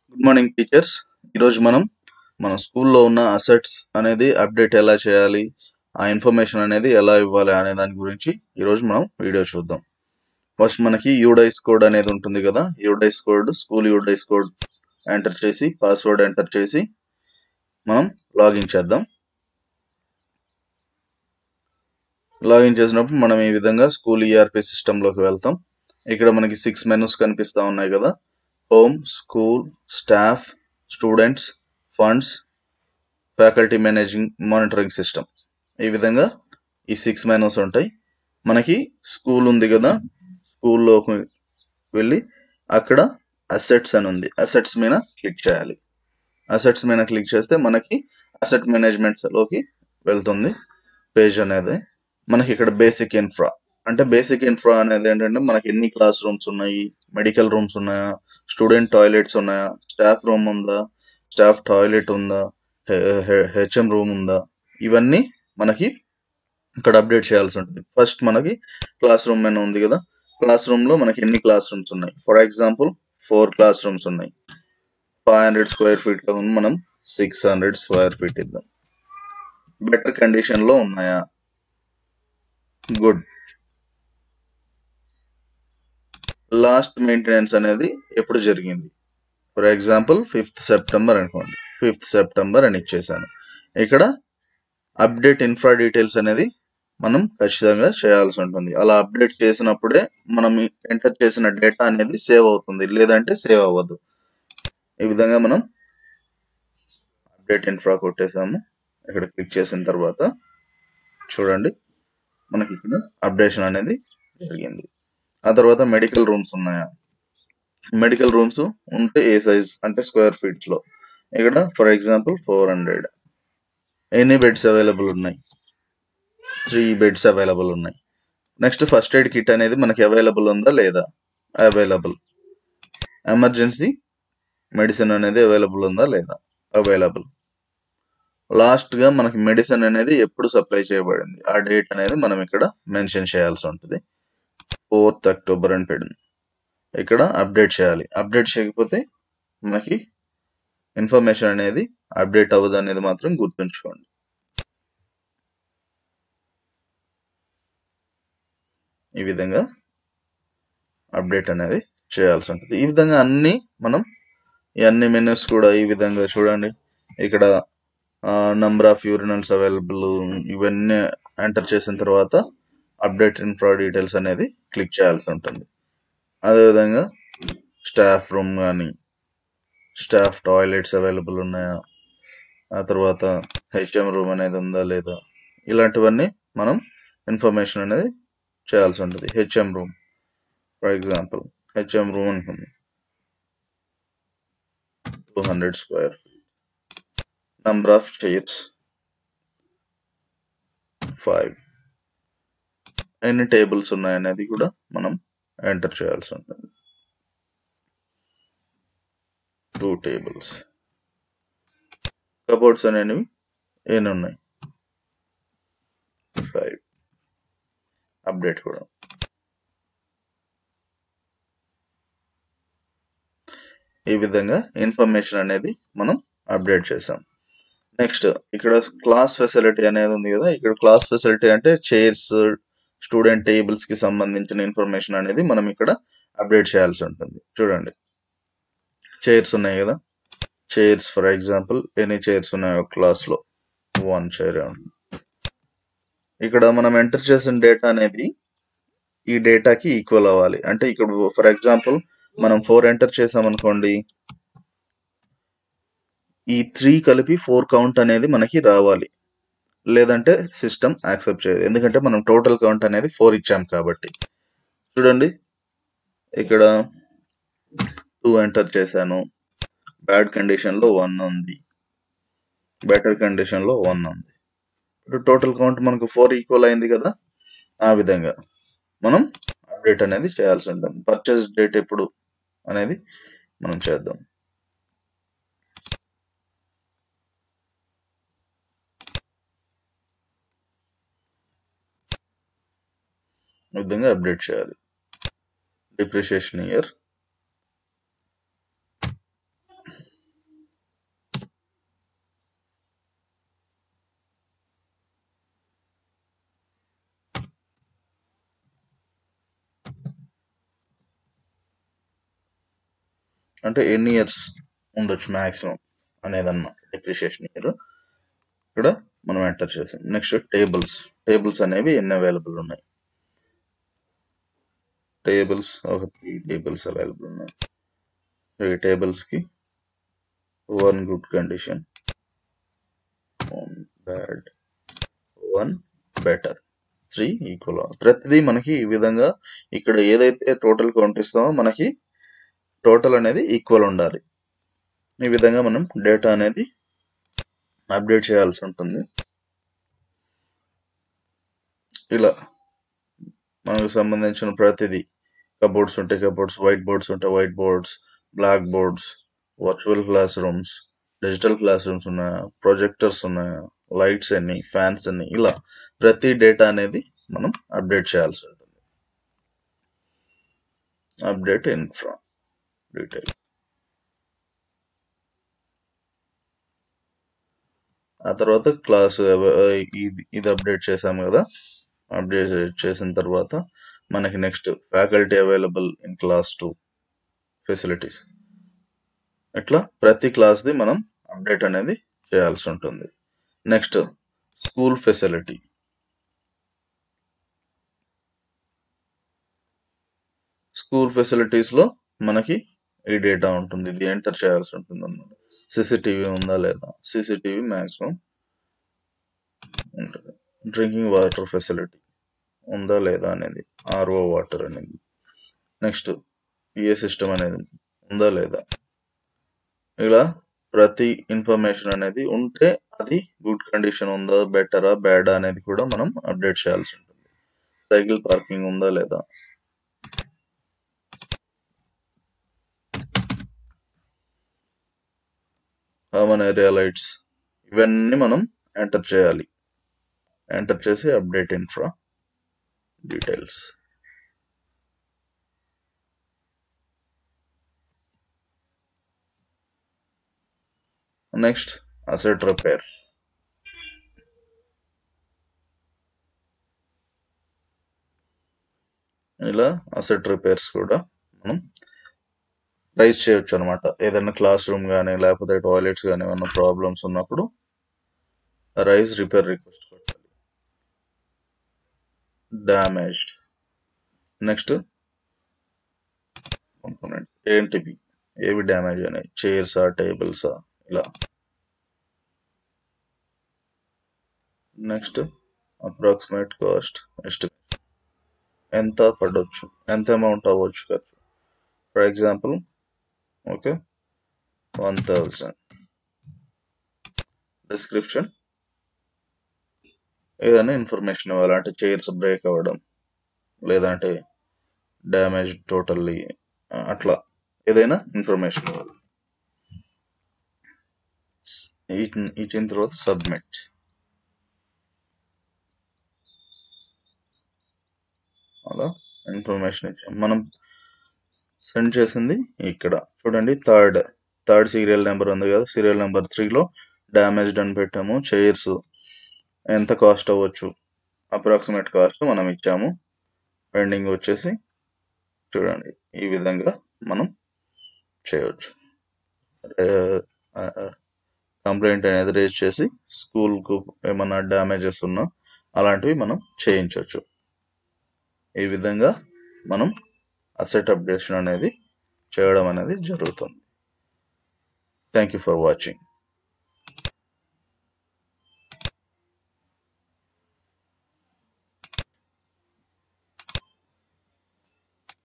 good morning teachers ఈరోజు మనం మన స్కూల్లో ఉన్న అసెట్స్ అనేది అప్డేట్ ఎలా చేయాలి ఆ ఇన్ఫర్మేషన్ అనేది ఎలా ఇవ్వాలి అనే దాని గురించి ఈరోజు మనం వీడియో చూద్దాం ఫస్ట్ మనకి యూడైస్ కోడ్ అనేది ఉంటుంది కదా UDISE code school UDISE code enter చేసి పాస్వర్డ్ ఎంటర్ చేసి మనం లాగిన్ చేద్దాం లాగిన్ చేసినప్పుడు మనం ఈ విధంగా స్కూల్ ఈఆర్పి సిస్టంలోకి వెళ్తాం ఇక్కడ మనకి సిక్స్ మెనూస్ కనిపిస్తూ ఉన్నాయి కదా home school staff students funds faculty managing monitoring system ఈ విధంగా ఈ సిక్స్ మెనూస్ ఉంటాయి మనకి స్కూల్ ఉంది కదా స్కూల్లోకి వెళ్ళి అక్కడ అసెట్స్ అని ఉంది అసెట్స్ మీద క్లిక్ చేయాలి అసెట్స్ మీద క్లిక్ చేస్తే మనకి అసెట్ మేనేజ్మెంట్స్లోకి వెళ్తుంది పేజ్ అనేది మనకి ఇక్కడ బేసిక్ ఇన్ఫ్రా అంటే బేసిక్ ఇన్ఫ్రా అనేది ఏంటంటే మనకి ఎన్ని క్లాస్ రూమ్స్ ఉన్నాయి మెడికల్ రూమ్స్ ఉన్నాయా స్టూడెంట్ టాయిలెట్స్ ఉన్నాయా స్టాఫ్ రూమ్ ఉందా స్టాఫ్ టాయిలెట్ ఉందా హెచ్ఎం రూమ్ ఉందా ఇవన్నీ మనకి ఇక్కడ అప్డేట్ చేయాల్సి ఉంటుంది ఫస్ట్ మనకి క్లాస్ రూమ్ మెనూ ఉంది కదా క్లాస్ రూమ్ లో మనకి ఎన్ని క్లాస్ రూమ్స్ ఉన్నాయి for example four class rooms ఉన్నాయి ఫైవ్ హండ్రెడ్ స్క్వేర్ ఫీట్ లో ఉంది మనం సిక్స్ హండ్రెడ్ స్క్వేర్ ఫీట్ ఇద్దాం బెటర్ కండిషన్ లో ఉన్నాయా గుడ్ లాస్ట్ మెయింటెనెన్స్ అనేది ఎప్పుడు జరిగింది ఫర్ ఎగ్జాంపుల్ ఫిఫ్త్ సెప్టెంబర్ అనుకోండి ఫిఫ్త్ సెప్టెంబర్ అని ఇచ్చేసాను ఇక్కడ అప్డేట్ ఇన్ఫ్రా డీటెయిల్స్ అనేది మనం ఖచ్చితంగా చేయాల్సి ఉంటుంది అలా అప్డేట్ చేసినప్పుడే మనం ఎంటర్ చేసిన డేటా అనేది సేవ్ అవుతుంది లేదంటే సేవ్ అవ్వదు ఈ విధంగా మనం అప్డేట్ ఇన్ఫ్రా కొట్టేసాము ఇక్కడ క్లిక్ చేసిన తర్వాత చూడండి మనకి ఇక్కడ అప్డేషన్ అనేది జరిగింది ఆ తర్వాత మెడికల్ రూమ్స్ ఉన్నాయా మెడికల్ రూమ్స్ ఉంటే ఏ సైజ్ అంటే స్క్వేర్ ఫీట్స్ లో ఇక్కడ ఫర్ ఎగ్జాంపుల్ ఫోర్ హండ్రెడ్ ఎన్ని బెడ్స్ అవైలబుల్ ఉన్నాయి త్రీ బెడ్స్ అవైలబుల్ ఉన్నాయి నెక్స్ట్ ఫస్ట్ ఎయిడ్ కిట్ అనేది మనకి అవైలబుల్ ఉందా లేదా అవైలబుల్ ఎమర్జెన్సీ మెడిసిన్ అనేది అవైలబుల్ ఉందా లేదా అవైలబుల్ లాస్ట్ గా మనకి మెడిసిన్ అనేది ఎప్పుడు సప్లై చేయబడింది ఆ డేట్ అనేది మనం ఇక్కడ మెన్షన్ చేయాల్సి ఉంటుంది ఫోర్త్ అక్టోబర్ అని పెట్టింది ఇక్కడ అప్డేట్ చేయాలి అప్డేట్ చేయకపోతే మనకి ఇన్ఫర్మేషన్ అనేది అప్డేట్ అవ్వదు అనేది మాత్రం గుర్తుంచుకోండి ఈ విధంగా అప్డేట్ అనేది చేయాల్సి ఉంటుంది ఈ విధంగా అన్ని మనం ఈ అన్ని మెనూస్ కూడా ఈ విధంగా చూడండి ఇక్కడ నంబర్ ఆఫ్ యూరినల్స్ అవైలబుల్ ఇవన్నీ ఎంటర్ చేసిన తర్వాత అప్డేట్ ఇన్ఫ్రా డీటెయిల్స్ అనేది క్లిక్ చేయాల్సి ఉంటుంది అదేవిధంగా స్టాఫ్ రూమ్ కానీ స్టాఫ్ టాయిలెట్స్ అవైలబుల్ ఉన్నాయా ఆ తర్వాత హెచ్ఎం రూమ్ అనేది ఉందా లేదా ఇలాంటివన్నీ మనం ఇన్ఫర్మేషన్ అనేది చేయాల్సి ఉంటుంది HM room for example HM room అనుకుంది two hundred square number of chairs five ఎన్ని టేబుల్స్ ఉన్నాయనేది కూడా మనం ఎంటర్ చేయాల్సి ఉంటుంది టూ టేబుల్స్ కబోర్డ్స్ అనేవి ఎన్ని ఉన్నాయి ఫైవ్ అప్డేట్ కూడా ఈ విధంగా ఇన్ఫర్మేషన్ అనేది మనం అప్డేట్ చేసాం నెక్స్ట్ ఇక్కడ క్లాస్ ఫెసిలిటీ అనేది ఉంది కదా ఇక్కడ క్లాస్ ఫెసిలిటీ అంటే చైర్స్ స్టూడెంట్ టేబుల్స్ కి సంబంధించిన ఇన్ఫర్మేషన్ అనేది మనం ఇక్కడ అప్డేట్ చేయాల్సి ఉంటుంది చూడండి చైర్స్ ఉన్నాయి కదా చైర్స్ ఫర్ ఎగ్జాంపుల్ ఎన్ని చైర్స్ ఉన్నాయి ఒక క్లాస్ లో వన్ చైర్ ఇక్కడ మనం ఎంటర్ చేసిన డేటా అనేది ఈ డేటాకి ఈక్వల్ అవ్వాలి అంటే ఇక్కడ ఫర్ ఎగ్జాంపుల్ మనం ఫోర్ ఎంటర్ చేసాం అనుకోండి ఈ త్రీ కలిపి ఫోర్ కౌంట్ అనేది మనకి రావాలి లేదంటే సిస్టమ్ యాక్సెప్ట్ చేయదు ఎందుకంటే మనం టోటల్ కౌంట్ అనేది ఫోర్ ఇచ్చాం కాబట్టి చూడండి ఇక్కడ టూ ఎంటర్ చేశాను బ్యాడ్ కండిషన్ లో వన్ ఉంది బెటర్ కండిషన్ లో వన్ ఉంది ఇప్పుడు టోటల్ కౌంట్ మనకు ఫోర్ ఈక్వల్ అయింది కదా ఆ విధంగా మనం అప్డేట్ అనేది చేయాల్సి ఉంటుంది పర్చేస్ డేట్ ఎప్పుడు అనేది మనం చేద్దాం ఈ విధంగా అప్డేట్ చేయాలి డిప్రిషియేషన్ ఇయర్ అంటే ఎన్ని ఇయర్స్ ఉండొచ్చు మ్యాక్సిమం అనేదన్నమాట డిప్రిషియేషన్ ఇయర్ ఇక్కడ మనం ఎంటర్ చేసాం నెక్స్ట్ టేబుల్స్ టేబుల్స్ అనేవి ఎన్ని అవైలబుల్ ఉన్నాయి టేబుల్స్ ఒక త్రీ టేబుల్స్ అవైలబుల్ ఉన్నాయి ఈ టేబుల్స్ కి one good condition one bad one better three equal ప్రతిదీ మనకి ఈ విధంగా ఇక్కడ ఏదైతే టోటల్ కౌంట్ ఇస్తామో మనకి టోటల్ అనేది ఈక్వల్ ఉండాలి ఈ విధంగా మనం డేటా అనేది అప్డేట్ చేయాల్సి ఉంటుంది ఇలా మనకు సంబంధించిన ప్రతిదీ కబోర్డ్స్ ఉంటాయి కబోర్డ్స్ వైట్ బోర్డ్స్ ఉంటాయి white boards black boards virtual class rooms digital class rooms ఉన్నాయా ప్రొజెక్టర్స్ ఉన్నాయా లైట్స్ ఎన్ని ఫ్యాన్స్ ఎన్ని ఇలా ప్రతి డేటా అనేది మనం అప్డేట్ చేయాల్సి ఉంటుంది అప్డేట్ ఇన్ఫ్రా డీటెయిల్ ఆ తర్వాత క్లాస్ ఇది ఇది అప్డేట్ చేసాము కదా అప్డేట్ చేసిన తర్వాత మనకి next faculty available in class two facilities ఇట్లా ప్రతి క్లాస్ది మనం అప్డేట్ అనేది చేయాల్సి ఉంటుంది next school facility school facilities లో మనకి ఈ డేటా ఉంటుంది ఇది ఎంటర్ చేయాల్సి ఉంటుంది అన్నమాట సీసీటీవీ ఉందా లేదా సీసీటీవీ మ్యాక్సిమం ఉంటుంది డ్రింకింగ్ వాటర్ ఫెసిలిటీ ఉందా లేదా అనేది ఆర్ఓ వాటర్ అనేది నెక్స్ట్ పిఏ సిస్టమ్ అనేది ఉందా లేదా ఇలా ప్రతి ఇన్ఫర్మేషన్ అనేది ఉంటే అది గుడ్ కండిషన్ ఉందా బెటరా బ్యాడా అనేది కూడా మనం అప్డేట్ చేయాల్సి ఉంటుంది సైకిల్ పార్కింగ్ ఉందా లేదా కామన్ ఏరియా లైట్స్ ఇవన్నీ మనం ఎంటర్ చేయాలి ఎంటర్ చేసి update infra details next asset repair ఇలా అసెట్ రిపేర్స్ కూడా మనం రైజ్ చేయొచ్చు అనమాట ఏదైనా క్లాస్ రూమ్ కానీ లేకపోతే టాయిలెట్స్ కానీ ఏమైనా ప్రాబ్లమ్స్ ఉన్నప్పుడు రైజ్ రిపేర్ రిక్వెస్ట్ పెట్టాలి డ్యామేజ్డ్ నెక్స్ట్ కాంపోనెంట్స్ ఏంటివి ఏవి డ్యామేజ్ అయినాయి చైర్సా టేబుల్సా ఇలా నెక్స్ట్ అప్రాక్సిమేట్ కాస్ట్ ఎస్టిమేట్ ఎంత పడవచ్చు ఎంత అమౌంట్ అవ్వచ్చు ఖర్చు for example okay one thousand description ఏదైనా ఇన్ఫర్మేషన్ ఇవ్వాలి అంటే చైర్స్ బ్రేక్ అవ్వడం లేదంటే డ్యామేజ్ టోటల్లీ అట్లా ఏదైనా ఇన్ఫర్మేషన్ ఇవ్వాలి ఇచ్చిన- ఇచ్చిన తర్వాత సబ్మిట్ అలా ఇన్ఫర్మేషన్ ఇచ్చాం మనం సెండ్ చేసింది ఇక్కడ చూడండి థర్డ్ థర్డ్ సీరియల్ నెంబర్ ఉంది కదా సీరియల్ నెంబర్ త్రీలో డ్యామేజ్డ్ అని పెట్టాము చైర్స్ ఎంత కాస్ట్ అవ్వచ్చు అప్రాక్సిమేట్ కాస్ట్ మనం ఇచ్చాము పెండింగ్ వచ్చేసి చూడండి ఈ విధంగా మనం చేయవచ్చు కంప్లైంట్ అనేది రేజ్ చేసి స్కూల్కు ఏమన్నా డ్యామేజెస్ ఉన్నా అలాంటివి మనం చేయించవచ్చు ఈ విధంగా మనం అసెట్ అప్డేషన్ అనేది చేయడం అనేది జరుగుతుంది థ్యాంక్ యూ ఫర్ వాచింగ్